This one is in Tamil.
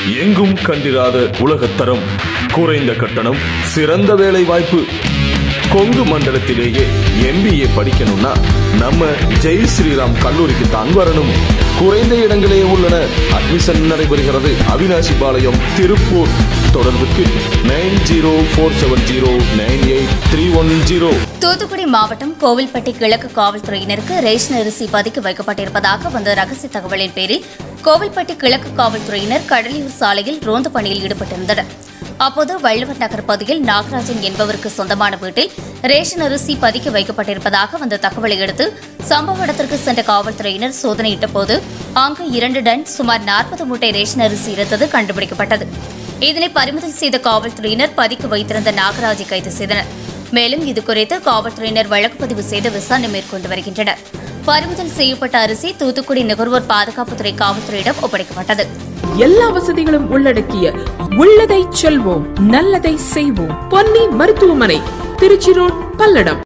எங்கும் கண்டிராத உலகத்தரம் குறைந்த கட்டணம் சிறந்த வேலை வாய்ப்பு கொங்கு மண்டலத்திலேயே எம்பிஏ படிக்கணும்னா நம்ம ஜெய் ஸ்ரீராம் கல்லூரிக்கு தான் வரணும் குறைந்த இடங்களே உள்ளன அட்மிஷன் நடைபெறுகிறது அவினாசி பாளையம் திருப்பூர் தொடர்புக்கு nine zero four seven zero nine eight three one zero Thoothukudi மாவட்டம் கோவில்பட்டி கிழக்கு காவல்துறையினருக்கு ரேஷன் அரிசி பதுக்கி வைக்கப்பட்டிருப்பதாக வந்த ரகசிய தகவலின் பேரில் கோவில்பட்டி கிழக்கு காவல்துறையினர் கடலியூர் சாலையில் ரோந்து பணியில் ஈடுபட்டிருந்தனர் அப்போது வள்ளுவர் நகர் பகுதியில் நாகராஜன் என்பவருக்கு சொந்தமான வீட்டில் ரேஷன் அரிசி பதுக்கி வைக்கப்பட்டிருப்பதாக வந்த தகவலை அடுத்து சம்பவ இடத்திற்கு சென்ற காவல்துறையினர் சோதனையிட்ட போது அங்கு இரண்டு டன் சுமார் நாற்பது மூட்டை ரேஷன் அரிசி இருந்தது கண்டுபிடிக்கப்பட்டது இதனை பறிமுதல் செய்த காவல்துறையினர் பதுக்கி வைத்திருந்த நாகராஜை கைது செய்தனர் மேலும் இதுகுறித்து காவல்துறையினர் வழக்கு பதிவு செய்து விசாரணை மேற்கொண்டு வருகின்றனர் பறிமுதல் செய்யப்பட்ட அரிசி தூத்துக்குடி நுகர்வோர் பாதுகாப்புத்துறை காவல்துறையிடம் ஒப்படைக்கப்பட்டது எல்லா வசதிகளும் உள்ளடக்கிய உள்ளதை செல்வோம் நல்லதை செய்வோம் பொன்னி மருத்துவமனை திருச்சி ரோட் பல்லடம்